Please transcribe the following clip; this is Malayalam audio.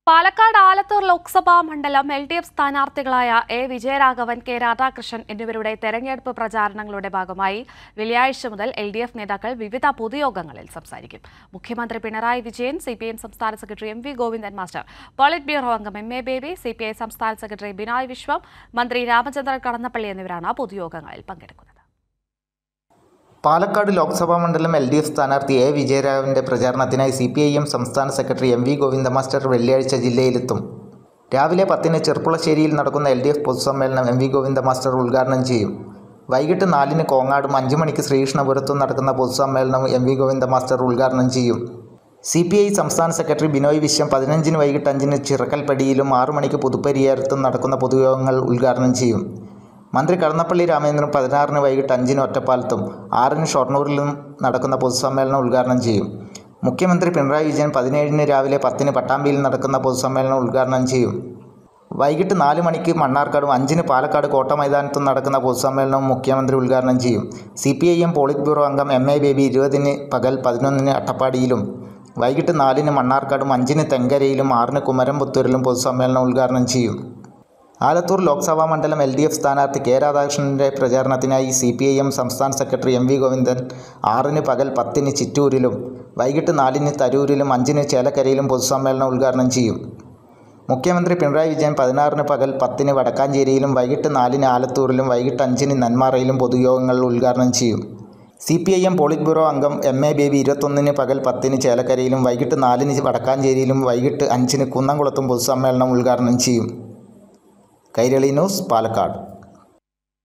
പാലക്കാട് ആലത്തൂർ ലോക്സഭാ മണ്ഡലം എൽ ഡി എഫ് സ്ഥാനാർത്ഥികളായ എ വിജയരാഘവൻ കെ രാധാകൃഷ്ണൻ എന്നിവരുടെ തെരഞ്ഞെടുപ്പ് പ്രചാരണങ്ങളുടെ ഭാഗമായി വെള്ളിയാഴ്ച മുതൽ എൽ ഡി എഫ് നേതാക്കൾ വിവിധ പൊതുയോഗങ്ങളിൽ സംസാരിക്കും മുഖ്യമന്ത്രി Pinarayi Vijayan C P M സംസ്ഥാന secretary M V Govindan master politburo അംഗം M A Baby C P I സംസ്ഥാന സെക്രട്ടറി ബിനോയ് വിശ്വം മന്ത്രി രാമചന്ദ്രൻ കടന്നപ്പള്ളി എന്നിവരാണ് പൊതുയോഗങ്ങളിൽ പങ്കെടുക്കുന്നത് പാലക്കാട് ലോക്സഭാ മണ്ഡലം എൽ ഡി എഫ് സ്ഥാനാർത്ഥി എ വിജയരാഘവൻ്റെ പ്രചാരണത്തിനായി സി പി ഐ എം സംസ്ഥാന secretary M V Govinda master വെള്ളിയാഴ്ച ജില്ലയിലെത്തും രാവിലെ പത്തിന് ചെർപ്പുളശ്ശേരിയിൽ നടക്കുന്ന എൽ ഡി എഫ് പൊതുസമ്മേളനം എം വി ഗോവിന്ദ മാസ്റ്റർ ഉദ്ഘാടനം ചെയ്യും വൈകിട്ട് നാലിന് കോങ്ങാടും അഞ്ച് മണിക്ക് ശ്രീകൃഷ്ണപുരത്തും നടക്കുന്ന പൊതുസമ്മേളനം എം വി ഗോവിന്ദ മാസ്റ്റർ ഉദ്ഘാടനം ചെയ്യും സി പി ഐ സംസ്ഥാന സെക്രട്ടറി ബിനോയ് വിശ്വം പതിനഞ്ചിന് വൈകിട്ട് അഞ്ചിന് ചിറക്കൽപ്പടിയിലും ആറു മണിക്ക് പുതുപ്പരിയാരത്തും നടക്കുന്ന പൊതുയോഗങ്ങൾ ഉദ്ഘാടനം ചെയ്യും മന്ത്രി കടന്നപ്പള്ളി രാമചന്ദ്രൻ പതിനാറിന് വൈകിട്ട് അഞ്ചിന് ഒറ്റപ്പാലത്തും ആറിന് ഷൊർണൂരിലും നടക്കുന്ന പൊതുസമ്മേളനം ഉദ്ഘാടനം ചെയ്യും മുഖ്യമന്ത്രി പിണറായി വിജയൻ പതിനേഴിന് രാവിലെ പത്തിന് പട്ടാമ്പിയിൽ നടക്കുന്ന പൊതുസമ്മേളനം ഉദ്ഘാടനം ചെയ്യും വൈകിട്ട് നാല് മണിക്ക് മണ്ണാർക്കാടും അഞ്ചിന് പാലക്കാട് കോട്ട മൈതാനത്തും നടക്കുന്ന പൊതുസമ്മേളനവും മുഖ്യമന്ത്രി ഉദ്ഘാടനം ചെയ്യും C P I M politburo അംഗം എം എ ബേബി ഇരുപതിന് പകൽ പതിനൊന്നിന് അട്ടപ്പാടിയിലും വൈകിട്ട് നാലിന് മണ്ണാർക്കാടും അഞ്ചിന് തെങ്കരയിലും ആറിന് കുമരംപുത്തൂരിലും പൊതുസമ്മേളനം ഉദ്ഘാടനം ചെയ്യും ആലത്തൂർ ലോക്സഭാ മണ്ഡലം എൽ ഡി എഫ് സ്ഥാനാർത്ഥി കെ രാധാകൃഷ്ണൻ്റെ പ്രചാരണത്തിനായി സി പി ഐ എം സംസ്ഥാന സെക്രട്ടറി എം വി ഗോവിന്ദൻ ആറിന് പകൽ പത്തിന് ചിറ്റൂരിലും വൈകിട്ട് നാലിന് തരൂരിലും അഞ്ചിന് ചേലക്കരയിലും പൊതുസമ്മേളനം ഉദ്ഘാടനം ചെയ്യും മുഖ്യമന്ത്രി പിണറായി വിജയൻ പതിനാറിന് പകൽ പത്തിന് വടക്കാഞ്ചേരിയിലും വൈകിട്ട് നാലിന് ആലത്തൂരിലും വൈകിട്ട് അഞ്ചിന് നെന്മാറയിലും പൊതുയോഗങ്ങൾ ഉദ്ഘാടനം ചെയ്യും C P I M politburo അംഗം എം എ ബേബി ഇരുപത്തൊന്നിന് പകൽ പത്തിന് ചേലക്കരയിലും വൈകിട്ട് നാലിന് വടക്കാഞ്ചേരിയിലും വൈകിട്ട് അഞ്ചിന് കുന്നംകുളത്തും പൊതുസമ്മേളനം ഉദ്ഘാടനം ചെയ്യും കൈരളി ന്യൂസ് പാലക്കാട്